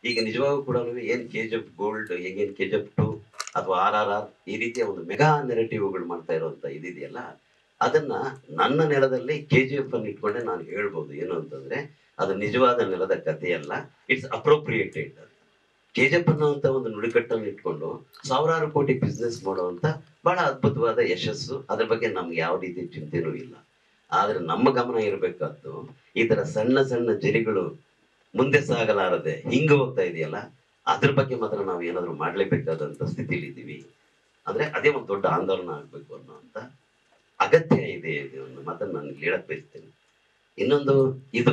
ಈಗ ನಿಜವಾಗೂ ಕೂಡ ಏನ್ ಕೆ ಜಿ ಎಫ್ ಗೋಲ್ಡ್ ಹೆಂಗೇನ್ ಕೆ ಜಿ ಎಫ್ ಟು ಅಥವಾ ಆರ್ ಆರ್ ಆರ್ ಈ ರೀತಿಯ ಒಂದು ಮೆಗಾ ನೆರೆಟಿವ್ಗಳು ಮಾಡ್ತಾ ಇರುವಂತ ಇದಿದೆಯಲ್ಲ ಅದನ್ನ ನನ್ನ ನೆಲದಲ್ಲಿ ಕೆ ಜಿ ಎಫ್ ಅನ್ನು ಇಟ್ಕೊಂಡೆ ನಾನು ಹೇಳ್ಬೋದು ಏನು ಅಂತಂದ್ರೆ ಅದು ನಿಜವಾದ ನೆಲದ ಕಥೆಯಲ್ಲ it's appropriated K G F ಅನ್ನುವಂತ ಒಂದು ನುಡಿಕಟ್ಟನ್ನು ಇಟ್ಕೊಂಡು ಸಾವಿರಾರು ಕೋಟಿ ಬಿಸ್ನೆಸ್ ಮಾಡುವಂತ ಬಹಳ ಅದ್ಭುತವಾದ ಯಶಸ್ಸು ಅದ್ರ ಬಗ್ಗೆ ನಮ್ಗೆ ಯಾವ ರೀತಿ ಚಿಂತೆನೂ ಇಲ್ಲ ಆದ್ರೆ ನಮ್ಮ ಗಮನ ಇರಬೇಕಾದ್ದು ಈ ತರ ಸಣ್ಣ ಸಣ್ಣ ಜರಿಗಳು ಮುಂದೆ ಸಾಗಲಾರದೆ ಹಿಂಗ ಹೋಗ್ತಾ ಇದೆಯಲ್ಲ ಅದ್ರ ಬಗ್ಗೆ ಮಾತ್ರ ನಾವು ಏನಾದ್ರು ಮಾಡ್ಲೇಬೇಕಾದಂತ ಸ್ಥಿತಿಲಿ ಇದ್ದೀವಿ ಅಂದ್ರೆ ಅದೇ ಒಂದು ದೊಡ್ಡ ಆಂದೋಲನ ಆಗ್ಬೇಕು ಅನ್ನೋಂತ ಅಗತ್ಯ ಇದೆ ಇದು ಅನ್ನೋ ಮಾತನ್ನ ನಾನು ಇಲ್ಲಿ ಹೇಳಕ್ ಬಯಸ್ತೇನೆ ಇನ್ನೊಂದು ಇದು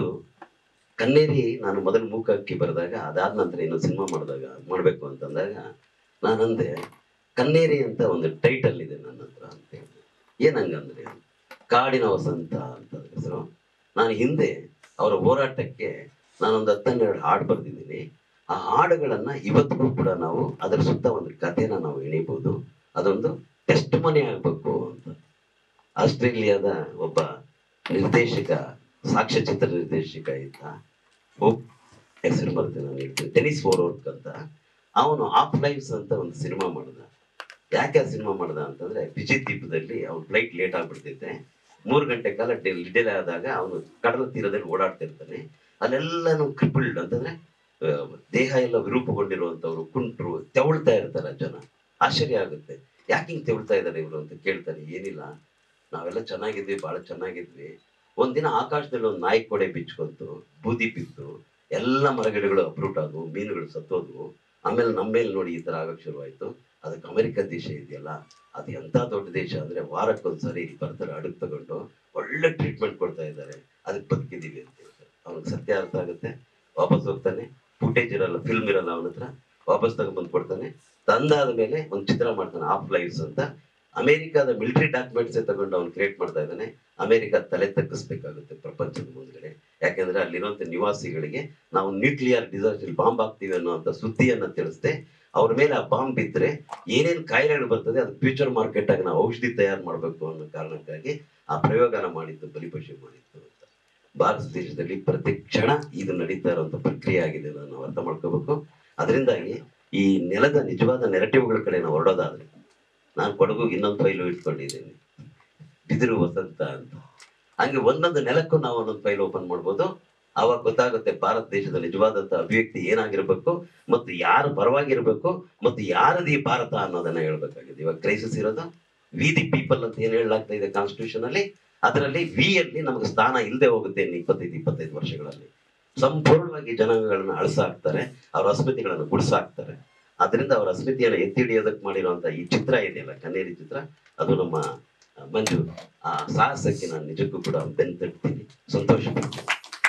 ಕನ್ನೇರಿ ನಾನು ಮೊದಲು ಮೂಕ ಅಕ್ಕಿ ಬರೆದಾಗ ಅದಾದ ನಂತರ ಇನ್ನು ಸಿನಿಮಾ ಮಾಡಿದಾಗ ಮಾಡ್ಬೇಕು ಅಂತಂದಾಗ ನಾನಂದೆ ಕನ್ನೇರಿ ಅಂತ ಒಂದು ಟೈಟಲ್ ಇದೆ ನನ್ನ ಹತ್ರ ಅಂತ ಹೇಳಿದೆ ಏನಂಗಂದ್ರೆ ಕಾಡಿನ ವಸಂತ ಅಂತ ಅದ್ರ ಹೆಸರು ನಾನು ಹಿಂದೆ ಅವರ ಹೋರಾಟಕ್ಕೆ ನಾನೊಂದು ಹತ್ತನ್ನೆರಡು ಹಾಡು ಬರೆದಿದ್ದೀನಿ ಆ ಹಾಡುಗಳನ್ನ ಇವತ್ತಿಗೂ ಕೂಡ ನಾವು ಅದರ ಸುತ್ತ ಒಂದು ಕಥೆನ ನಾವು ಎಣಿಬಹುದು ಅದೊಂದು ಟೆಸ್ಟ್ ಮನೆ ಆಗ್ಬೇಕು ಅಂತ ಆಸ್ಟ್ರೇಲಿಯಾದ ಒಬ್ಬ ನಿರ್ದೇಶಕ ಸಾಕ್ಷ್ಯಚಿತ್ರ ನಿರ್ದೇಶಕ ಇದ್ದ ಹೋಪ್ ಹೆಸರು ಬರ್ತೇನೆ ನಾನು ಹೇಳ್ತೀನಿ ಟೆನಿಸ್ ಫೋರ್ವರ್ಕ್ ಅಂತ ಅವನು ಆಫ್ ಲೈಫ್ಸ್ ಅಂತ ಒಂದು ಸಿನಿಮಾ ಮಾಡ್ದ ಯಾಕೆ ಆ ಸಿನಿಮಾ ಮಾಡ್ದ ಅಂತಂದ್ರೆ ವಿಜಯ್ ದ್ವೀಪದಲ್ಲಿ ಅವ್ನ ಫ್ಲೈಟ್ ಲೇಟ್ ಆಗ್ಬಿಡ್ತೈತೆ ಮೂರು ಗಂಟೆ ಕಾಲ ಡಿಲೇ ಆದಾಗ ಅವನು ಕಡಲ ತೀರದಲ್ಲಿ ಓಡಾಡ್ತಿರ್ತಾನೆ ಅಲ್ಲೆಲ್ಲಾನು ಕ್ರಿಪಲ್ಡ್ ಅಂತಂದ್ರೆ ಆ, ದೇಹ ಎಲ್ಲ ವಿರೂಪಗೊಂಡಿರುವಂತವ್ರು ಕುಂಟ್ರು ತೆವಳ್ತಾ ಇರ್ತಾರೆ ಜನ ಆಶ್ಚರ್ಯ ಆಗುತ್ತೆ ಯಾಕೆ ಹಿಂಗ್ ತೆವಳ್ತಾ ಇದ್ದಾರೆ ಇವರು ಅಂತ ಕೇಳ್ತಾರೆ ಏನಿಲ್ಲ ನಾವೆಲ್ಲ ಚೆನ್ನಾಗಿದ್ವಿ ಬಹಳ ಚೆನ್ನಾಗಿದ್ವಿ ಒಂದಿನ ಆಕಾಶದಲ್ಲಿ ಒಂದು ನಾಯಿ ಕೊಡೆ ಬಿಚ್ಕೊಂತು ಬೂದಿ ಬಿತ್ತು ಎಲ್ಲ ಮರಗಿಡಗಳು ಅಪ್ರೂಟ್ ಆದವು ಮೀನುಗಳು ಸತ್ತೋದ್ವು ಆಮೇಲೆ ನಮ್ಮ ಮೇಲೆ ನೋಡಿ ಈ ತರ ಆಗಕ್ ಶುರುವಾಯ್ತು ಅದಕ್ಕೆ ಅಮೆರಿಕ ದೇಶ ಇದೆಯಲ್ಲ ಅದು ಎಂತ ದೊಡ್ಡ ದೇಶ ಅಂದ್ರೆ ವಾರಕ್ಕೊಂದ್ಸರಿ ಇಲ್ಲಿ ಬರ್ತಾರೆ ಅಡುಗೆ ತಗೊಂಡು ಒಳ್ಳೆ ಟ್ರೀಟ್ಮೆಂಟ್ ಕೊಡ್ತಾ ಇದ್ದಾರೆ ಅದಕ್ಕೆ ಬದುಕಿದೀವಿ ಅಂತ ಹೇಳ್ತಾರೆ ಅವ್ನಿಗೆ ಸತ್ಯ ಅರ್ಥ ಆಗುತ್ತೆ ವಾಪಸ್ ಹೋಗ್ತಾನೆ ಫುಟೇಜ್ ಇರಲ್ಲ ಫಿಲ್ಮ್ ಇರಲ್ಲ ಅವನ ಹತ್ರ ವಾಪಸ್ ತಗೊಂಡ್ಬಂದು ಕೊಡ್ತಾನೆ ತಂದಾದ ಮೇಲೆ ಒಂದು ಚಿತ್ರ ಮಾಡ್ತಾನೆ ಆಫ್ ಲೈಫ್ಸ್ ಅಂತ ಅಮೆರಿಕಾದ ಮಿಲಿಟರಿ ಡಾಕ್ಯುಮೆಂಟ್ಸ್ ತಗೊಂಡು ಅವ್ನು ಕ್ರಿಯೇಟ್ ಮಾಡ್ತಾ ಇದ್ದಾನೆ ಅಮೆರಿಕ ತಲೆ ತಗ್ಗಿಸ್ಬೇಕಾಗುತ್ತೆ ಪ್ರಪಂಚದ ಮುಂದ್ಗಡೆ ಯಾಕೆಂದ್ರೆ ಅಲ್ಲಿರುವಂತ ನಿವಾಸಿಗಳಿಗೆ ನಾವು ನ್ಯೂಕ್ಲಿಯರ್ ಡಿಸಾಸ್ಟರ್ ಬಾಂಬ್ ಹಾಕ್ತೀವಿ ಅನ್ನುವಂತ ಸುದ್ದಿಯನ್ನ ತಿಳಿಸ್ದೆ ಅವ್ರ ಮೇಲೆ ಆ ಬಾಂಬ್ ಬಿದ್ದರೆ ಏನೇನ್ ಕಾಯಿಲೆಗಳು ಬರ್ತದೆ ಅದು ಫ್ಯೂಚರ್ ಮಾರ್ಕೆಟ್ ಆಗಿ ನಾವು ಔಷಧಿ ತಯಾರು ಮಾಡಬೇಕು ಅನ್ನೋ ಕಾರಣಕ್ಕಾಗಿ ಆ ಪ್ರಯೋಗನ ಮಾಡಿದ್ದು ಬಲಿಪಶು ಮಾಡಿತ್ತು ಅಂತ ಭಾರತ ದೇಶದಲ್ಲಿ ಪ್ರತಿ ಕ್ಷಣ ಇದು ನಡೀತಾ ಇರುವಂತ ಪ್ರಕ್ರಿಯೆ ಆಗಿದೆ ಅದನ್ನ ನಾವು ಅರ್ಥ ಮಾಡ್ಕೋಬೇಕು ಅದರಿಂದಾಗಿ ಈ ನೆಲದ ನಿಜವಾದ ನೆರೆಟಿವ್ಗಳ ಕಡೆ ನಾವು ಹೊರಡೋದಾದ್ರೆ ನಾನು ಕೊಡಗು ಇನ್ನೊಂದು ಫೈಲು ಇಟ್ಕೊಂಡಿದ್ದೀನಿ ಬಿದಿರು ವಸಂತ ಅಂತ ಹಂಗೆ ಒಂದೊಂದು ನೆಲಕ್ಕೂ ನಾವು ಒಂದೊಂದು ಫೈಲ್ ಓಪನ್ ಮಾಡ್ಬೋದು ಅವಾಗ ಗೊತ್ತಾಗುತ್ತೆ ಭಾರತ ದೇಶದ ನಿಜವಾದಂತ ಅಭಿವ್ಯಕ್ತಿ ಏನಾಗಿರ್ಬೇಕು ಮತ್ತು ಯಾರು ಪರವಾಗಿರ್ಬೇಕು ಮತ್ತು ಯಾರದು ಈ ಭಾರತ ಅನ್ನೋದನ್ನ ಹೇಳ್ಬೇಕಾಗಿದೆ ಇವಾಗ ಕ್ರೈಸಿಸ್ ಇರೋದು ವಿ ದಿ ಪೀಪಲ್ ಅಂತ ಏನ್ ಹೇಳಲಾಗ್ತಾ ಇದೆ ಕಾನ್ಸ್ಟಿಟ್ಯೂಷನ್ ಅಲ್ಲಿ ಅದರಲ್ಲಿ ವಿ ಅಲ್ಲಿ ನಮಗೆ ಸ್ಥಾನ ಇಲ್ಲದೆ ಹೋಗುತ್ತೆ ಇನ್ನು ಇಪ್ಪತ್ತೈದು ಇಪ್ಪತ್ತೈದು ವರ್ಷಗಳಲ್ಲಿ ಸಂಪೂರ್ಣವಾಗಿ ಜನಾಂಗಗಳನ್ನ ಅಳಸಾಕ್ತಾರೆ ಅವ್ರ ಅಸ್ಮಿತೆಗಳನ್ನು ಗುಡ್ಸಾಕ್ತಾರೆ ಅದರಿಂದ ಅವರ ಅಸ್ಮಿತೆಯನ್ನು ಎತ್ತಿ ಹಿಡಿಯೋದಕ್ಕೆ ಮಾಡಿರುವಂತ ಈ ಚಿತ್ರ ಇದೆಯಲ್ಲ ಕನ್ನೇರಿ ಚಿತ್ರ ಅದು ನಮ್ಮ ಆ, ಮಂಜು ಆ ಸಾಹಸಕ್ಕೆ ನಾನು ನಿಜಕ್ಕೂ ಕೂಡ ಬೆನ್ ತಟ್ತೀನಿ ಸಂತೋಷ ಪಡ್ತೀನಿ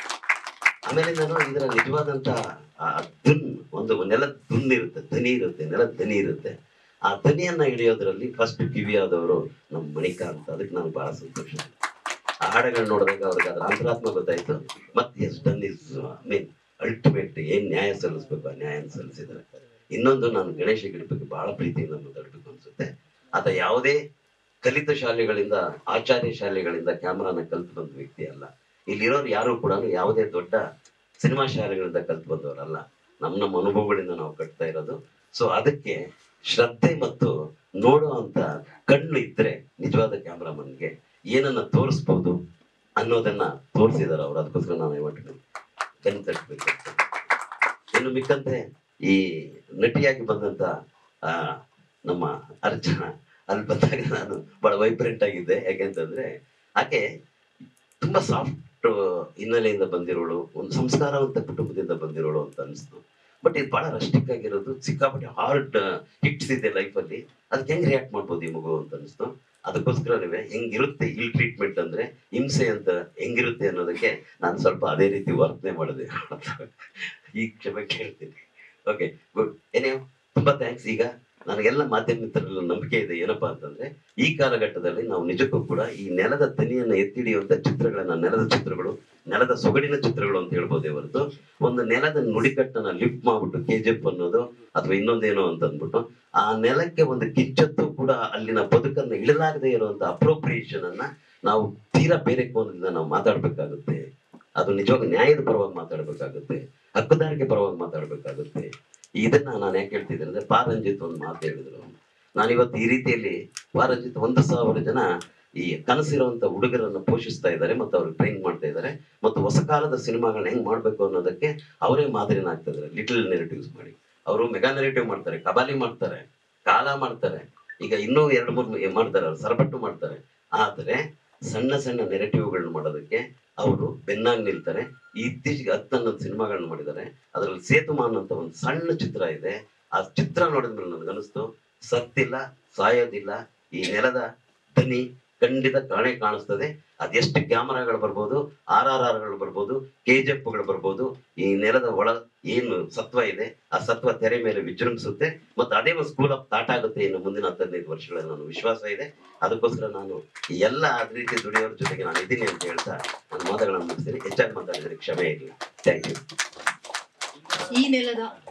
ಆಮೇಲೆ ನಾನು ಇದರ ನಿಜವಾದಂತ ಆ ಧುನ್ ಒಂದು ನೆಲದ ಧುನ್ ಇರುತ್ತೆ ಧ್ವನಿ ಇರುತ್ತೆ ನೆಲದ ಧ್ವನಿ ಇರುತ್ತೆ ಆ ಧ್ವನಿಯನ್ನ ಹಿಡಿಯೋದ್ರಲ್ಲಿ ಫಸ್ಟ್ ಕಿವಿಯಾದವರು ನಮ್ಮ ಮಣಿಕಾಂತ್ ಅದಕ್ಕೆ ನಾನು ಬಹಳ ಸಂತೋಷ ಆ ಹಾಡುಗಳನ್ನ ನೋಡಿದಾಗ ಅವ್ರಿಗೆ ಅದ್ರ ಅಂತರಾತ್ಮ ಗೊತ್ತಾಯ್ತು ಮತ್ತೆ ಎಸ್ ಡನ್ ಇಸ್ ಮೀನ್ ಅಲ್ಟಿಮೇಟ್ ಏನ್ ನ್ಯಾಯ ಸಲ್ಲಿಸ್ಬೇಕು ಆ ನ್ಯಾಯ ಸಲ್ಲಿಸಿದ್ದಾರೆ ಇನ್ನೊಂದು ನಾನು ಗಣೇಶ ಗಿಡ ಬಗ್ಗೆ ಬಹಳ ಪ್ರೀತಿಯಿಂದ ಮಾತಾಡ್ಬೇಕು ಅನ್ಸುತ್ತೆ ಆತ ಯಾವುದೇ ಕಲಿತ ಶಾಲೆಗಳಿಂದ ಆಚಾರ್ಯ ಶಾಲೆಗಳಿಂದ ಕ್ಯಾಮ್ರಾನ ಕಲ್ತು ಬಂದ ವ್ಯಕ್ತಿ ಅಲ್ಲ ಇಲ್ಲಿರೋರು ಯಾರು ಕೂಡ ಯಾವುದೇ ದೊಡ್ಡ ಸಿನಿಮಾ ಶಾಲೆಗಳಿಂದ ಕಲ್ತು ಬಂದವರಲ್ಲ ನಮ್ಮ ನಮ್ಮ ಅನುಭವಗಳಿಂದ ನಾವು ಕಟ್ತಾ ಇರೋದು ಸೊ ಅದಕ್ಕೆ ಶ್ರದ್ಧೆ ಮತ್ತು ನೋಡುವಂತ ಕಣ್ಣು ಇದ್ರೆ ನಿಜವಾದ ಕ್ಯಾಮ್ರಾಮನ್ಗೆ ಏನನ್ನ ತೋರಿಸ್ಬೋದು ಅನ್ನೋದನ್ನ ತೋರಿಸಿದಾರೆ ಅವ್ರು ಅದಕ್ಕೋಸ್ಕರ ನಾವು ಇವತ್ತು ಕಣ್ ತಟ್ಟಬೇಕು ಇನ್ನು ಮಿಕ್ಕಂತೆ ಈ ನಟಿಯಾಗಿ ಬಂದಂತ ಆ ನಮ್ಮ ಅರ್ಚನಾ ಅಲ್ಲಿ ಬಂದಾಗ ನಾನು ಬಹಳ ವೈಬ್ರೆಂಟ್ ಆಗಿದ್ದೆ ಯಾಕೆಂತಂದ್ರೆ ಆಕೆ ತುಂಬಾ ಸಾಫ್ಟ್ ಹಿನ್ನೆಲೆಯಿಂದ ಬಂದಿರೋಳು ಒಂದು ಸಂಸ್ಕಾರವಂತ ಕುಟುಂಬದಿಂದ ಬಂದಿರೋಳು ಅಂತ ಅನಿಸ್ತು ಬಟ್ ಇದು ಬಹಳ ರಸ್ಟಿಕ್ ಆಗಿರೋದು ಸಿಕ್ಕಾಪಟ್ಟೆ ಹಾರ್ಡ್ ಹಿಟ್ಸ್ ಇದೆ ಲೈಫಲ್ಲಿ ಅದಕ್ಕೆ ಹೆಂಗ್ ರಿಯಾಕ್ಟ್ ಮಾಡ್ಬೋದು ಈ ಮಗು ಅಂತ ಅನಿಸ್ತು ಅದಕ್ಕೋಸ್ಕರವೇ ಹೆಂಗಿರುತ್ತೆ ಇಲ್ ಟ್ರೀಟ್ಮೆಂಟ್ ಅಂದ್ರೆ ಹಿಂಸೆ ಅಂತ ಹೆಂಗಿರುತ್ತೆ ಅನ್ನೋದಕ್ಕೆ ನಾನು ಸ್ವಲ್ಪ ಅದೇ ರೀತಿ ವರ್ತನೆ ಮಾಡಿದೆ ಈ ಕ್ಷಮೆ ಕೇಳ್ತೀನಿ ಓಕೆ ಗುಡ್ ಏನೇ ತುಂಬಾ ಥ್ಯಾಂಕ್ಸ್ ಈಗ ನನಗೆಲ್ಲ ಮಾಧ್ಯಮ ಮಿತ್ರರಲ್ಲಿ ನಂಬಿಕೆ ಇದೆ ಏನಪ್ಪಾ ಅಂತಂದ್ರೆ ಈ ಕಾಲಘಟ್ಟದಲ್ಲಿ ನಾವು ನಿಜಕ್ಕೂ ಕೂಡ ಈ ನೆಲದ ತನಿಯನ್ನ ಎತ್ತಿಡಿಯುವಂತ ಚಿತ್ರಗಳನ್ನ ನೆಲದ ಚಿತ್ರಗಳು ನೆಲದ ಸೊಗಡಿನ ಚಿತ್ರಗಳು ಅಂತ ಹೇಳ್ಬೋದೇ ಹೊರತು ಒಂದು ನೆಲದ ನುಡಿಕಟ್ಟನ್ನ ಲಿಫ್ಟ್ ಮಾಡ್ಬಿಟ್ಟು ಕೆ ಜಿ ಎಫ್ ಅನ್ನೋದು ಅಥವಾ ಇನ್ನೊಂದೇನೋ ಅಂತ ಅಂದ್ಬಿಟ್ಟು ಆ ನೆಲಕ್ಕೆ ಒಂದು ಕಿಚ್ಚತ್ತು ಕೂಡ ಅಲ್ಲಿನ ಬದುಕನ್ನ ಇಳಲಾಗದೆ ಇರುವಂತ ಅಪ್ರೋಪ್ರಿಯೇಷನ್ ಅನ್ನ ನಾವು ತೀರಾ ಬೇರೆ ಕೋನದಿಂದ ನಾವು ಮಾತಾಡ್ಬೇಕಾಗುತ್ತೆ ಅದು ನಿಜವಾಗ ನ್ಯಾಯದ ಪರವಾಗಿ ಮಾತಾಡ್ಬೇಕಾಗುತ್ತೆ ಹಕ್ಕುದಾರಿಕೆ ಪರವಾಗಿ ಮಾತಾಡ್ಬೇಕಾಗುತ್ತೆ ಇದನ್ನ ನಾನು ಯಾಕೆ ಹೇಳ್ತಿದ್ದೇನೆ ಅಂದ್ರೆ ಪಾರಂಜಿತ್ ಒಂದು ಮಾತು ಹೇಳಿದ್ರು ನಾನು ಇವತ್ತು ಈ ರೀತಿಯಲ್ಲಿ ಪಾರಂಜಿತ್ ಒಂದು ಸಾವಿರ ಜನ ಈ ಕನಸಿರುವಂತ ಹುಡುಗರನ್ನ ಪೋಷಿಸ್ತಾ ಇದ್ದಾರೆ ಮತ್ತು ಅವ್ರಿಗೆ ಟ್ರೈನ್ ಮಾಡ್ತಾ ಇದ್ದಾರೆ ಮತ್ತು ಹೊಸ ಕಾಲದ ಸಿನಿಮಾಗಳನ್ನ ಹೆಂಗ್ ಮಾಡ್ಬೇಕು ಅನ್ನೋದಕ್ಕೆ ಅವರೇ ಮಾದರಿನ ಆಗ್ತಿದ್ದಾರೆ ಲಿಟಲ್ ನೆರೆಟಿವ್ಸ್ ಮಾಡಿ ಅವರು ಮೆಗಾ ನೆರೆಟಿವ್ ಮಾಡ್ತಾರೆ ಕಬಾಲಿ ಮಾಡ್ತಾರೆ ಕಾಲ ಮಾಡ್ತಾರೆ ಈಗ ಇನ್ನೂ ಎರಡು ಮೂರು ಮಾಡ್ತಾರೆ ಅವ್ರು ಸರಪಟ್ಟು ಮಾಡ್ತಾರೆ ಆದ್ರೆ ಸಣ್ಣ ಸಣ್ಣ ನೆರೆಟಿವ್ಗಳನ್ನ ಮಾಡೋದಕ್ಕೆ ಅವರು ಬೆನ್ನಾಗಿ ನಿಲ್ತಾರೆ ಇತ್ತೀಚೆಗೆ ಹತ್ತನ್ನೊಂದು ಸಿನಿಮಾಗಳನ್ನ ಮಾಡಿದ್ದಾರೆ ಅದರಲ್ಲಿ ಸೇತುಮಾನ್ ಅಂತ ಒಂದು ಸಣ್ಣ ಚಿತ್ರ ಇದೆ ಆ ಚಿತ್ರ ನೋಡಿದ್ಮೇಲೆ ನನಗನ್ನಿಸ್ತು ಸತ್ತಿಲ್ಲ ಸಾಯೋದಿಲ್ಲ ಈ ನೆಲದ ದನಿ ಖಂಡಿತ ಕಾಣೆ ಕಾಣಿಸ್ತದೆ ಅದೆಷ್ಟು ಕ್ಯಾಮರಾಗಳು ಬರ್ಬೋದು ಆರ್ ಆರ್ ಆರ್ಗಳು ಬರ್ಬೋದು ಕೆ ಗಳು ಬರ್ಬೋದು ಈ ನೆಲದ ಒಳ ಏನು ಸತ್ವ ಇದೆ ಆ ಸತ್ವ ತೆರೆ ಮೇಲೆ ವಿಜೃಂಭಿಸುತ್ತೆ ಮತ್ತು ಅದೇ ಒಂದು ಸ್ಕೂಲ್ ಆಫ್ ಥಾಟ್ ಆಗುತ್ತೆ ಇನ್ನು ಮುಂದಿನ ಹತ್ತದೈದು ವರ್ಷಗಳಲ್ಲಿ ನನ್ನ ವಿಶ್ವಾಸ ಇದೆ ಅದಕ್ಕೋಸ್ಕರ ನಾನು ಈ ಎಲ್ಲ ಅದೇ ರೀತಿ ದುಡಿಯೋರ ಜೊತೆಗೆ ನಾನು ಇದ್ದೀನಿ ಅಂತ ಹೇಳ್ತಾ ನನ್ನ ಮಾತುಗಳನ್ನು ಮುಗಿಸ್ತೀನಿ ಹೆಚ್ಚಾಗಿ ಮಾತಾಡಿದರೆ ಕ್ಷಮೆ ಇರಲಿ ಥ್ಯಾಂಕ್ ಯು ಈ ನೆಲದ